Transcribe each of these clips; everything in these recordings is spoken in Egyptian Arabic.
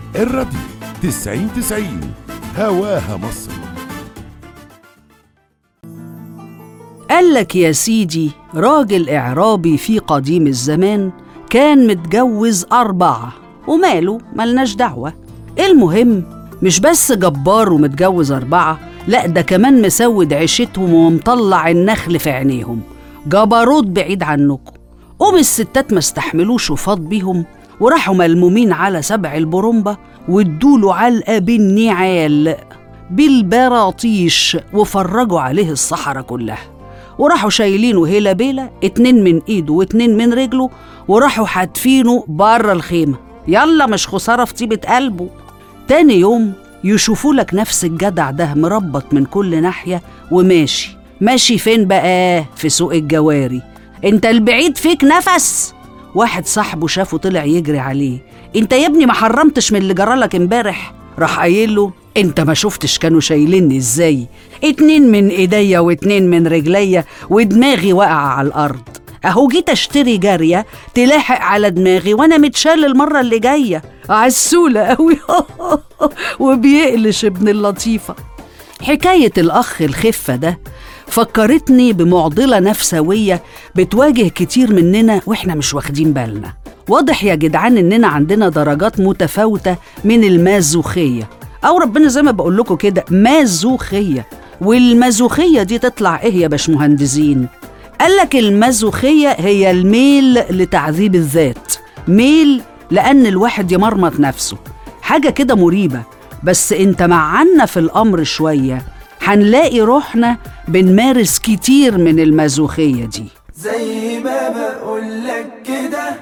الراديو تسعين تسعين هواها مصر قال لك يا سيدي راجل إعرابي في قديم الزمان كان متجوز أربعة وماله ملناش دعوة المهم مش بس جبار ومتجوز أربعة لأ ده كمان مسود عيشتهم ومطلع النخل في عينيهم جبروت بعيد عنكم قوم الستات ما استحملوش وفاض بيهم وراحوا ملمومين على سبع البرمبة وادوله علقة بالنعال بالبراطيش وفرجوا عليه الصحراء كلها وراحوا شايلينه هيلا بيلا اتنين من ايده واتنين من رجله وراحوا حادفينه بره الخيمة يلا مش خسارة في طيبة قلبه تاني يوم يشوفوا لك نفس الجدع ده مربط من كل ناحية وماشي ماشي فين بقى في سوق الجواري انت البعيد فيك نفس واحد صاحبه شافه طلع يجري عليه انت يا ابني ما حرمتش من اللي جرالك امبارح راح قايل له انت ما شفتش كانوا شايليني ازاي اتنين من ايديا واتنين من رجليا ودماغي واقعة على الارض اهو جيت اشتري جارية تلاحق على دماغي وانا متشال المرة اللي جاية عسولة قوي وبيقلش ابن اللطيفة حكاية الأخ الخفة ده فكرتني بمعضلة نفسوية بتواجه كتير مننا وإحنا مش واخدين بالنا واضح يا جدعان إننا عندنا درجات متفاوتة من المازوخية أو ربنا زي ما بقول لكم كده مازوخية والمازوخية دي تطلع إيه يا باشمهندسين؟ قالك المازوخية هي الميل لتعذيب الذات ميل لأن الواحد يمرمط نفسه حاجة كده مريبة بس انت معنا في الأمر شوية هنلاقي روحنا بنمارس كتير من المازوخية دي زي ما بقولك كده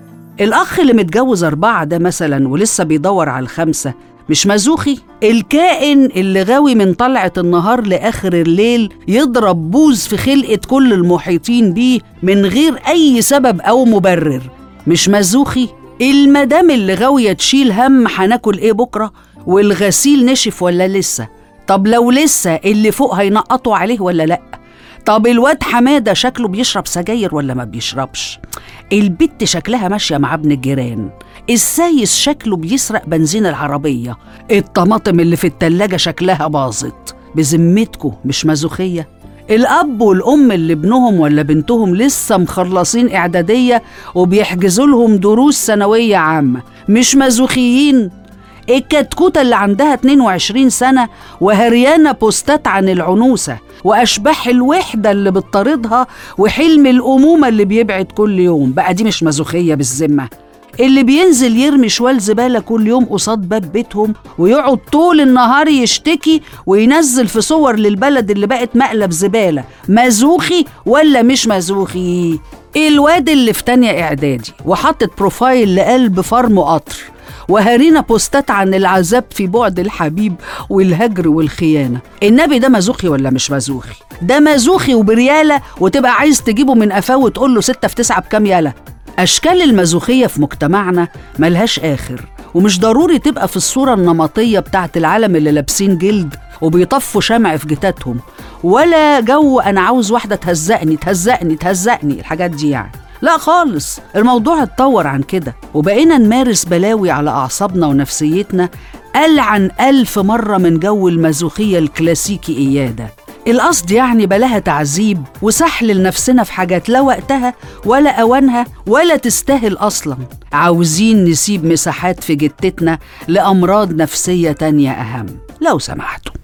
الأخ اللي متجوز أربعة ده مثلا ولسه بيدور على الخمسة مش مازوخي الكائن اللي غاوي من طلعة النهار لآخر الليل يضرب بوز في خلقة كل المحيطين بيه من غير أي سبب أو مبرر مش مازوخي المدام اللي غاوية تشيل هم هناكل إيه بكرة والغسيل نشف ولا لسه طب لو لسه اللي فوق هينقطوا عليه ولا لأ طب الواد حمادة شكله بيشرب سجاير ولا ما بيشربش البت شكلها ماشية مع ابن الجيران السايس شكله بيسرق بنزين العربية الطماطم اللي في التلاجة شكلها باظت بذمتكم مش مازوخية الأب والأم اللي ابنهم ولا بنتهم لسه مخلصين إعدادية وبيحجزوا لهم دروس ثانوية عامة مش مازوخيين الكتكوتة اللي عندها 22 سنة وهريانة بوستات عن العنوسة وأشباح الوحدة اللي بتطاردها وحلم الأمومة اللي بيبعد كل يوم بقى دي مش مازوخية بالذمة اللي بينزل يرمي شوال زبالة كل يوم قصاد باب بيتهم ويقعد طول النهار يشتكي وينزل في صور للبلد اللي بقت مقلب زبالة مازوخي ولا مش مازوخي الواد اللي في تانية إعدادي وحطت بروفايل لقلب فرم قطر وهارينا بوستات عن العذاب في بعد الحبيب والهجر والخيانة النبي ده مازوخي ولا مش مازوخي ده مازوخي وبريالة وتبقى عايز تجيبه من قفاه وتقول له ستة في تسعة بكام يالا أشكال المازوخية في مجتمعنا ملهاش آخر ومش ضروري تبقى في الصورة النمطية بتاعت العالم اللي لابسين جلد وبيطفوا شمع في جتاتهم ولا جو أنا عاوز واحدة تهزقني تهزقني تهزقني الحاجات دي يعني لا خالص الموضوع اتطور عن كده وبقينا نمارس بلاوي على أعصابنا ونفسيتنا ألعن ألف مرة من جو المازوخية الكلاسيكي إيادة القصد يعني بلاها تعذيب وسحل لنفسنا في حاجات لا وقتها ولا أوانها ولا تستاهل أصلا عاوزين نسيب مساحات في جتتنا لأمراض نفسية تانية أهم لو سمحتوا